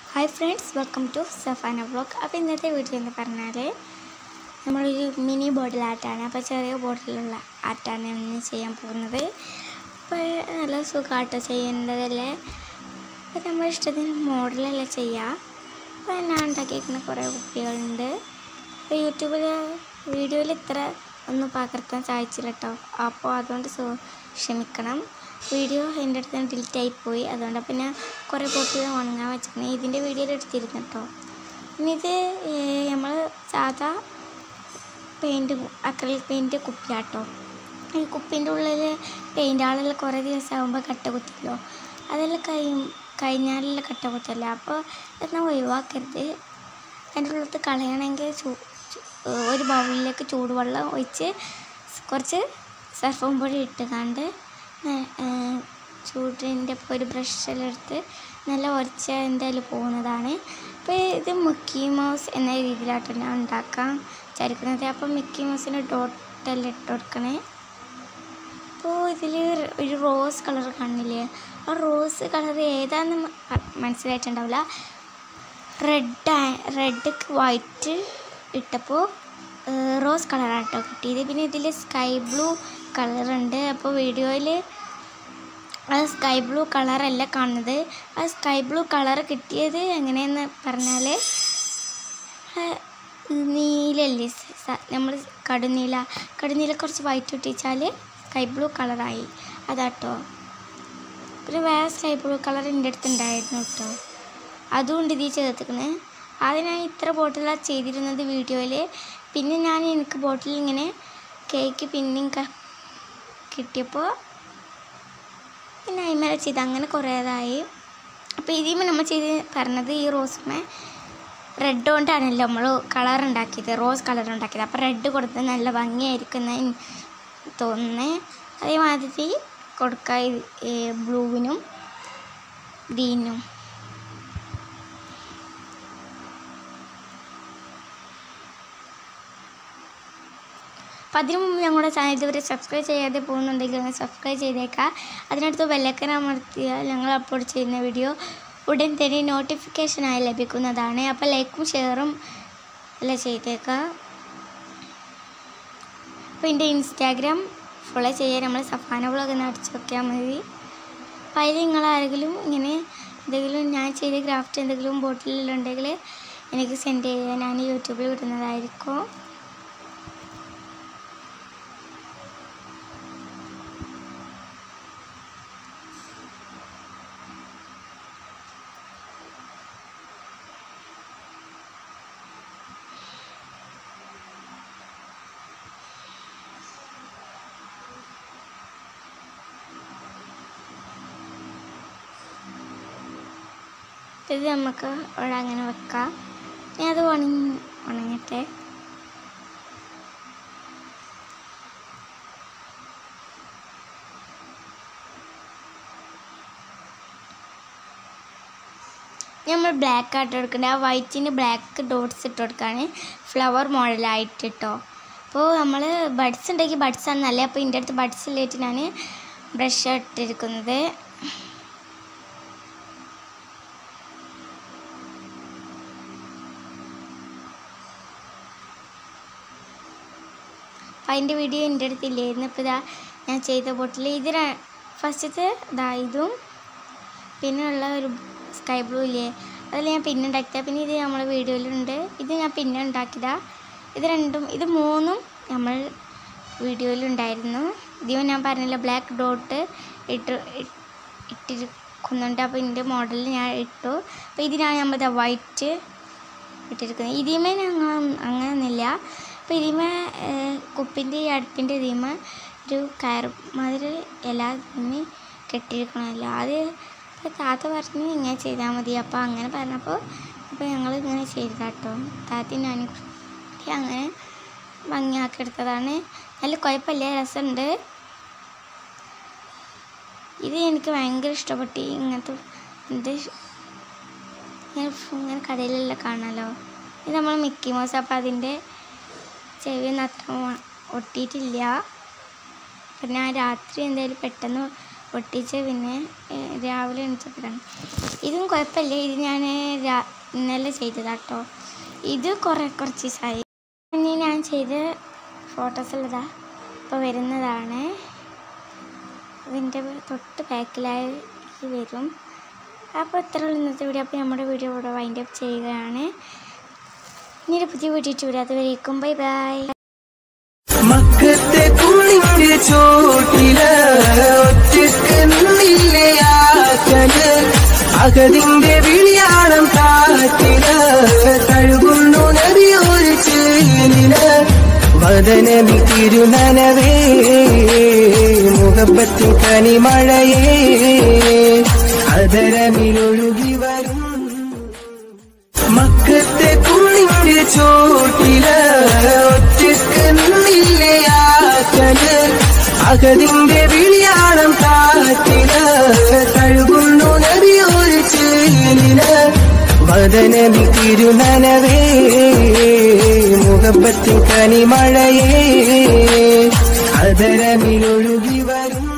hi friends welcome to Safana vlog അപ്പോൾ ഇന്നത്തെ video എന്ന് പറഞ്ഞാൽ നമ്മളൊരു മിനി ബോട്ടിൽ ആർട്ടാണ് അപ്പോൾ ചെറിയ ബോട്ടിലുള്ള ആർട്ടാണ് ഇന്ന് ചെയ്യാൻ പോകുന്നത് അപ്പോൾ നല്ല സുഖമാട്ടോ ചെയ്യേണ്ടതല്ലേ അപ്പോൾ നമ്മുടെ ഇഷ്ടത്തിന് മോഡലല്ല ചെയ്യുക അപ്പോൾ ഞാൻ ഉണ്ടാക്കിയിരിക്കുന്ന കുറേ കുപ്പികളുണ്ട് അപ്പോൾ യൂട്യൂബിൽ വീഡിയോയിൽ ഇത്ര ഒന്നും പകർത്താൻ സാധിച്ചില്ല കേട്ടോ അപ്പോൾ അതുകൊണ്ട് സോ ക്ഷമിക്കണം വീഡിയോ എൻ്റെ അടുത്ത് ഡിലീറ്റ് ആയിപ്പോയി അതുകൊണ്ട് അപ്പം ഞാൻ കുറേ ബോട്ടിൽ ഉണങ്ങാൻ വെച്ചിരിക്കുന്നത് ഇതിൻ്റെ വീഡിയോയിൽ എടുത്തിരുന്നു കേട്ടോ ഇനി ഇത് നമ്മൾ സാധാ പെയിൻറ്റ് അക്രലിക് പെയിൻറ്റ് കുപ്പിയാട്ടോ ഈ കുപ്പീൻ്റെ ഉള്ളിൽ പെയിൻ്റ് ആളെല്ലാം കുറേ ദിവസം ആകുമ്പോൾ കട്ട കുത്തില്ലോ അതെല്ലാം കഴി കഴിഞ്ഞാലുള്ള കട്ട കുത്തല്ല അപ്പോൾ എന്നാൽ ഒഴിവാക്കരുത് അതിൻ്റെ ഉള്ളത്ത് കളയണമെങ്കിൽ ചൂ ചൂ- ഒരു ബൗളിലേക്ക് ചൂടുവെള്ളം ഒഴിച്ച് കുറച്ച് സർഫും പൊടി ഇട്ടുകാണ്ട് ചൂടിൻ്റെ ഇപ്പോൾ ഒരു ബ്രഷെടുത്ത് നല്ല ഉരച്ച എന്തായാലും പോകുന്നതാണ് അപ്പോൾ ഇത് മിക്കി മൗസ് എന്ന രീതിയിലാട്ടോ ഞാൻ ഉണ്ടാക്കാൻ വിചാരിക്കുന്നത് അപ്പോൾ മിക്കി മൗസിന് ഡോട്ടെല്ലാം ഇട്ട് കൊടുക്കണേ അപ്പോൾ ഇതിൽ ഒരു റോസ് കളർ കാണില്ലേ ആ റോസ് കളർ ഏതാന്ന് മ- മനസ്സിലായിട്ടുണ്ടാവില്ല റെഡ് റെഡ് വൈറ്റ് ഇട്ടപ്പോൾ റോസ് കളറാണ് കേട്ടോ കിട്ടിയത് പിന്നെ ഇതിൽ സ്കൈ ബ്ലൂ കളറുണ്ട് അപ്പോൾ വീഡിയോയിൽ ആ സ്കൈ ബ്ലൂ കളറല്ല കാണുന്നത് ആ സ്കൈ ബ്ലൂ കളർ കിട്ടിയത് എങ്ങനെയെന്ന് പറഞ്ഞാൽ നീലല്ലേ നമ്മൾ കടുനീല കടുനീല കുറച്ച് വൈറ്റ് ഇട്ടിച്ചാൽ സ്കൈ ബ്ലൂ കളറായി അതാട്ടോ പിന്നെ വേറെ സ്കൈ ബ്ലൂ കളർ എൻ്റെ അടുത്ത് ഉണ്ടായിരുന്നു കേട്ടോ അതുകൊണ്ട് ഇതിൽ ചേർത്തിക്കണേ ആദ്യം ഞാൻ ഇത്ര ബോട്ടിലാണ് ചെയ്തിരുന്നത് വീഡിയോയിൽ പിന്നെ ഞാൻ എനിക്ക് ബോട്ടിൽ ഇങ്ങനെ കേക്ക് പിന്നെയും ക- കിട്ടിയപ്പോൾ പിന്നെ അതിമേലെ ചെയ്ത് അങ്ങനെ കുറേതായി അപ്പോൾ ഇതിമേ നമ്മൾ ചെയ്ത് പറഞ്ഞത് ഈ റോസുമേ റെഡ് കൊണ്ടാണല്ലോ നമ്മൾ കളർ ഉണ്ടാക്കിയത് റോസ് കളർ ഉണ്ടാക്കിയത് അപ്പോൾ റെഡ് കൊടുത്ത് നല്ല ഭംഗിയായിരിക്കും എന്ന് എനിക്ക് തോന്നുന്നത് അതേമാതിരി കൊടുക്കുക ബ്ലൂവിനും ഗ്രീനും അപ്പോൾ അതിനു മുമ്പ് ഞങ്ങളുടെ ചാനൽ ഇതുവരെ സബ്സ്ക്രൈബ് ചെയ്യാതെ പോകുന്നുണ്ടെങ്കിൽ ഒന്ന് സബ്സ്ക്രൈബ് ചെയ്തേക്കാം അതിനടുത്ത് ബെല്ലക്കൻ അമർത്തിയാൽ ഞങ്ങൾ അപ്ലോഡ് ചെയ്യുന്ന വീഡിയോ ഉടൻ തന്നെ നോട്ടിഫിക്കേഷനായി ലഭിക്കുന്നതാണ് അപ്പോൾ ലൈക്കും ഷെയറും എല്ലാം ചെയ്തേക്കാം അപ്പോൾ എൻ്റെ ഇൻസ്റ്റാഗ്രാം ഫോളോ ചെയ്യാൻ നമ്മൾ സഫാന വ്ളോഗ് എന്ന് അടിച്ച് നോക്കിയാൽ മതി അപ്പോൾ അതിൽ നിങ്ങൾ ആരെങ്കിലും ഇങ്ങനെ എന്തെങ്കിലും ഞാൻ ചെയ്ത ക്രാഫ്റ്റ് എന്തെങ്കിലും ബോട്ടിലുണ്ടെങ്കിൽ എനിക്ക് സെൻഡ് ചെയ്യാൻ ഞാൻ യൂട്യൂബിൽ വിടുന്നതായിരിക്കും ഇത് നമുക്ക് അവിടെ അങ്ങനെ വെക്കാം ഇനി അത് ഉണങ്ങി ഉണങ്ങട്ടെ നമ്മൾ ബ്ലാക്ക് ആയിട്ട് കൊടുക്കേണ്ടത് ആ വൈറ്റിന് ബ്ലാക്ക് ഡോട്ട്സ് ഇട്ട് കൊടുക്കുകയാണ് ഫ്ലവർ മോഡലായിട്ട് കേട്ടോ അപ്പോൾ നമ്മൾ ബഡ്സ് ഉണ്ടെങ്കിൽ ബഡ്സ് ആണ് നല്ലത് അപ്പോൾ എൻ്റെ അടുത്ത് ബഡ്സ് ഇല്ലായിട്ട് ഞാൻ ബ്രഷ് ഇട്ടിരിക്കുന്നത് അപ്പം അതിൻ്റെ വീഡിയോ എൻ്റെ അടുത്തില്ലായിരുന്നു ഇപ്പോൾ ഇതാ ഞാൻ ചെയ്ത ബോട്ടിൽ ഇത് ഫസ്റ്റത്തെ ഇതാ ഇതും പിന്നെ ഉള്ള ഒരു സ്കൈ ബ്ലൂ ഇല്ലേ അതിൽ ഞാൻ പിന്നെ ഉണ്ടാക്കിയതാണ് പിന്നെ ഇത് നമ്മളെ വീഡിയോയിലുണ്ട് ഇത് ഞാൻ പിന്നെ ഉണ്ടാക്കിയതാ ഇത് രണ്ടും ഇത് മൂന്നും നമ്മൾ വീഡിയോയിലുണ്ടായിരുന്നു ഇതിന് ഞാൻ പറഞ്ഞില്ല ബ്ലാക്ക് ഡോട്ട് ഇട്ട് ഇ- ഇട്ടിരിക്കുന്നുണ്ട് അപ്പോൾ ഇതിൻ്റെ മോഡലിൽ ഞാൻ ഇട്ടു അപ്പോൾ ഇതിനാണ് നമ്മൾ വൈറ്റ് ഇട്ടിരിക്കുന്നത് ഇതിമേ ഞങ്ങൾ അങ്ങനെയൊന്നുമില്ല അപ്പോൾ ഇതിമേ കുപ്പിൻ്റെ ഈ അടുപ്പിൻ്റെ ഇതിമേ ഒരു കയർ മാതിരി എല്ലാ ഇതിന് കെട്ടിയിരിക്കണമല്ലോ അത് അപ്പോൾ താത്ത പറഞ്ഞ് ഇങ്ങനെ ചെയ്താൽ മതി അപ്പോൾ അങ്ങനെ പറഞ്ഞപ്പോൾ അപ്പോൾ ഞങ്ങൾ ഇങ്ങനെ ചെയ്താട്ടോ താത്തി ഞാൻ അങ്ങനെ ഭംഗിയാക്കി എടുത്തതാണ് നല്ല കുഴപ്പമില്ല രസമുണ്ട് ഇത് എനിക്ക് ഭയങ്കര ഇഷ്ടപ്പെട്ടു ഇങ്ങനത്തെ ഇത് ഇങ്ങനെ ഫു- ഇങ്ങനെ കടയിലെല്ലാം കാണാമല്ലോ ഇത് നമ്മൾ മിക്കി മൗസ് അപ്പോൾ അതിൻ്റെ ചെവിയൊന്നും അത്ര ഒ- ഒട്ടിയിട്ടില്ല അപ്പം ഞാൻ രാത്രി എന്തായാലും പെട്ടെന്ന് പൊട്ടിച്ച് പിന്നെ ഏഹ്, രാവിലെ എണിച്ചപ്പോഴാണ് ഇതും കുഴപ്പമില്ല ഇത് ഞാൻ രാ ഇന്നലെ ചെയ്തതാട്ടോ ഇത് കുറേ കുറച്ച് ദിവസമായി ഇനി ഞാൻ ചെയ്ത ഫോട്ടോസുള്ളതാ ഇപ്പോൾ വരുന്നതാണ് ഇതിൻ്റെ തൊട്ട് ബാക്കിലായി വരും അപ്പോൾ ഇത്ര ഉള്ളൂ ഇന്നത്തെ വീഡിയോ അപ്പോൾ നമ്മുടെ വീഡിയോ ഇവിടെ വൈൻഡ് അപ്പ് ചെയ്യുകയാണ് ഇനി ഒരു പുതിയ വീഡിയോ ചൂടാത്ത വരേക്കും ബൈ ബൈ മക്കത്തെ കുളിന്റെ ചോട്ടില് ഒറ്റക്ക് നിന്നില്ലേ ആക്കല് അകതിന്റെ വിളിയാളം കാറ്റില് കഴുകുന്നു നദിയൊരു ചേലില് വദനമി തിരുനനവേ മുഖപ്പത്തിൻ കനിമഴയേ അതരമിലൊഴുകി വരും മക്കത്തെ കുളിന്റെ ചോട്ടില് ഒറ്റക്ക് നിന്നില്ലേ ആക്കല് അകതിന്റെ വിളിയാളം കാറ്റില് കഴുകുന്നു നദിയൊരു ചേലില് വദനമി തിരുനനവേ മുഖപ്പത്തിൻ കനിമഴയേ അതരമിലൊഴുകി വരും